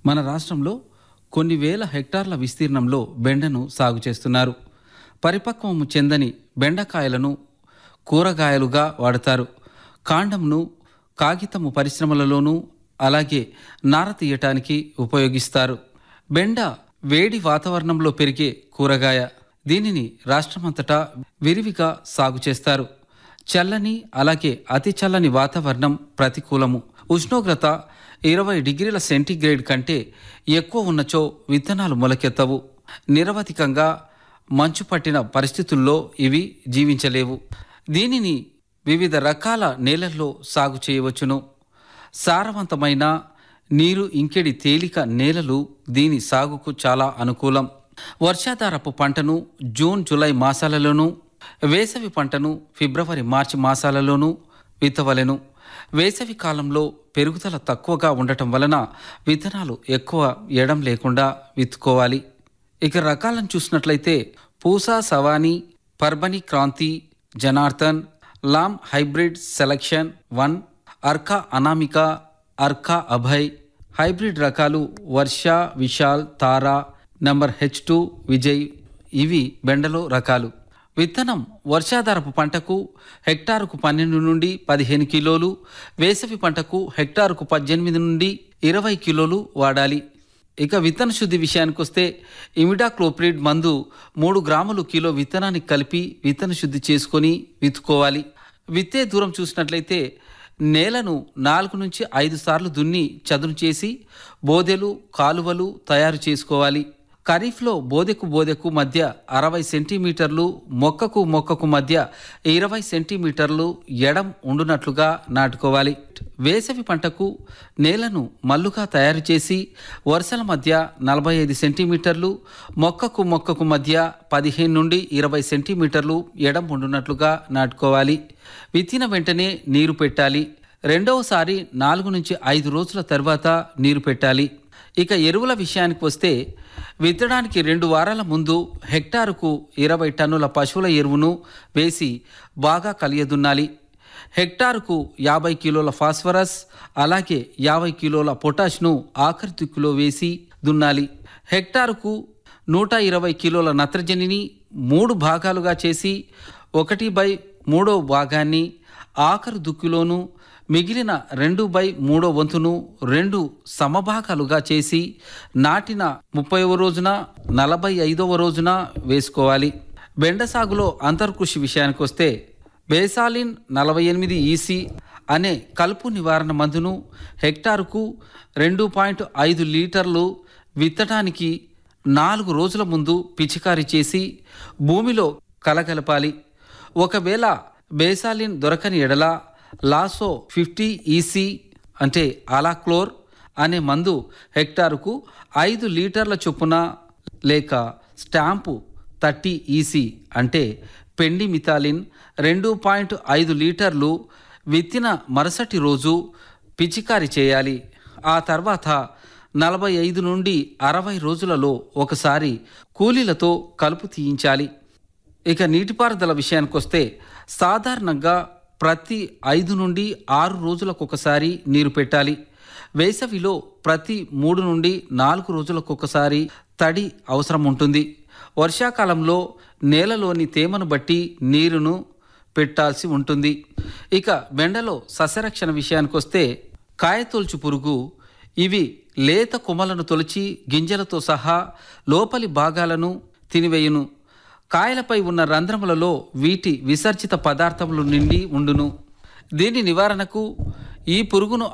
మన రాష్ట్రంలో కొన్ని వేల హెక్టార్ల విస్తీర్ణంలో బెండను సాగు చేస్తున్నారు పరిపక్వము చెందని బెండకాయలను కూరగాయలుగా వాడతారు కాండంను కాగితము పరిశ్రమలలోనూ అలాగే నార తీయటానికి ఉపయోగిస్తారు బెండ వేడి వాతావరణంలో పెరిగే కూరగాయ దీనిని రాష్ట్రమంతటా విరివిగా సాగు చేస్తారు చల్లని అలాగే అతి చల్లని వాతావరణం ప్రతికూలము ఉష్ణోగ్రత ఇరవై డిగ్రీల సెంటీగ్రేడ్ కంటే ఎక్కువ ఉన్నచో విత్తనాలు మొలకెత్తవు నిరవధికంగా మంచు పట్టిన పరిస్థితుల్లో ఇవి జీవించలేవు దీనిని వివిధ రకాల నేలల్లో సాగు చేయవచ్చును సారవంతమైన నీరు ఇంకెడి తేలిక నేలలు దీని సాగుకు చాలా అనుకూలం వర్షాధారపు పంటను జూన్ జూలై మాసాలలోనూ వేసవి పంటను ఫిబ్రవరి మార్చి మాసాలలోనూ విత్తవలెను వేసవి కాలంలో పెరుగుదల తక్కువగా ఉండటం వలన విత్తనాలు ఎక్కువ ఎడం లేకుండా విత్తుకోవాలి ఇక రకాలను చూసినట్లయితే Pusa Sawani Parbhani Kranti Janardhan Lam hybrid selection one Arka Anamika Arka Abhay hybrid రకాలు Varsha Vishal Tara number H two Vijay ఇవి బెండలో రకాలు విత్తనం వర్షాధారపు పంటకు హెక్టారుకు పన్నెండు నుండి పదిహేను కిలోలు వేసవి పంటకు హెక్టారుకు పద్దెనిమిది నుండి ఇరవై కిలోలు వాడాలి ఇక విత్తన శుద్ధి విషయానికి వస్తే ఇమిడాక్లోప్రిడ్ మందు మూడు గ్రాములు కిలో విత్తనానికి కలిపి విత్తన శుద్ధి చేసుకొని విత్తుకోవాలి విత్తే దూరం చూసినట్లయితే నేలను నాలుగు నుంచి ఐదు సార్లు దున్ని చదును చేసి బోదెలు కాలువలు తయారు చేసుకోవాలి ఖరీఫ్లో బోదెకు బోదెకు మధ్య అరవై సెంటీమీటర్లు మొక్కకు మొక్కకు మధ్య ఇరవై సెంటీమీటర్లు ఎడం ఉండునట్లుగా నాటుకోవాలి వేసవి పంటకు నేలను మల్లుగా తయారు చేసి వరుసల మధ్య నలభై ఐదు సెంటీమీటర్లు మొక్కకు మొక్కకు మధ్య పదిహేను నుండి ఇరవై సెంటీమీటర్లు ఎడం ఉండునట్లుగా నాటుకోవాలి విత్తిన వెంటనే నీరు పెట్టాలి రెండవసారి నాలుగు నుంచి ఐదు రోజుల తర్వాత నీరు పెట్టాలి ఇక ఎరువుల విషయానికి వస్తే విత్తడానికి రెండు వారాల ముందు హెక్టారుకు ఇరవై టన్నుల పశువుల ఎరువును వేసి బాగా కలియదున్నాలి హెక్టారుకు యాభై కిలోల ఫాస్ఫరస్ అలాగే యాభై కిలోల పొటాష్ను ఆఖరి దిక్కులో వేసి దున్నాలి హెక్టారుకు నూట ఇరవై కిలోల నత్రజనిని మూడు భాగాలుగా చేసి ఒకటి బై మూడో భాగాన్ని ఆఖరు దుక్కులోను మిగిలిన రెండు బై మూడో వంతును రెండు సమభాగాలుగా చేసి నాటిన ముప్పైవ రోజున నలభై ఐదవ రోజున వేసుకోవాలి బెండ సాగులో అంతర్కృషి విషయానికి వస్తే బేసాలిన్ నలభై ఎనిమిది ఈసీ అనే కలుపు నివారణ మందును హెక్టారుకు రెండు పాయింట్ ఐదు లీటర్లు విత్తడానికి నాలుగు రోజుల ముందు పిచికారీ చేసి భూమిలో కలగలపాలి ఒకవేళ బేసాలిన్ దొరకని ఎడల లాసో ఫిఫ్టీ ఈసీ అంటే అలాక్లోర్ అనే మందు హెక్టారుకు ఐదు లీటర్ల చొప్పున లేక స్టాంపు థర్టీ ఈసీ అంటే పెండి మిథాలిన్ రెండు పాయింట్ ఐదు లీటర్లు విత్తిన మరుసటి రోజు పిచికారి చేయాలి ఆ తర్వాత నలభై ఐదు నుండి అరవై రోజులలో ఒకసారి కూలీలతో కలుపు తీయించాలి ఇక నీటిపారుదల విషయానికి వస్తే సాధారణంగా ప్రతి ఐదు నుండి ఆరు రోజులకు ఒకసారి నీరు పెట్టాలి వేసవిలో ప్రతి మూడు నుండి నాలుగు రోజులకు ఒకసారి తడి అవసరం ఉంటుంది వర్షాకాలంలో నేలలోని తేమను బట్టి నీరును పెట్టాల్సి ఉంటుంది ఇక బెండలో సస్యరక్షణ విషయానికి వస్తే కాయతొలుచు పురుగు ఇవి లేత కొమ్మలను తొలిచి గింజలతో సహా లోపలి భాగాలను తినివేయును కాయలపై ఉన్న రంధ్రములలో వీటి విసర్జిత పదార్థములు నిండి ఉండును దీని నివారణకు ఈ పురుగును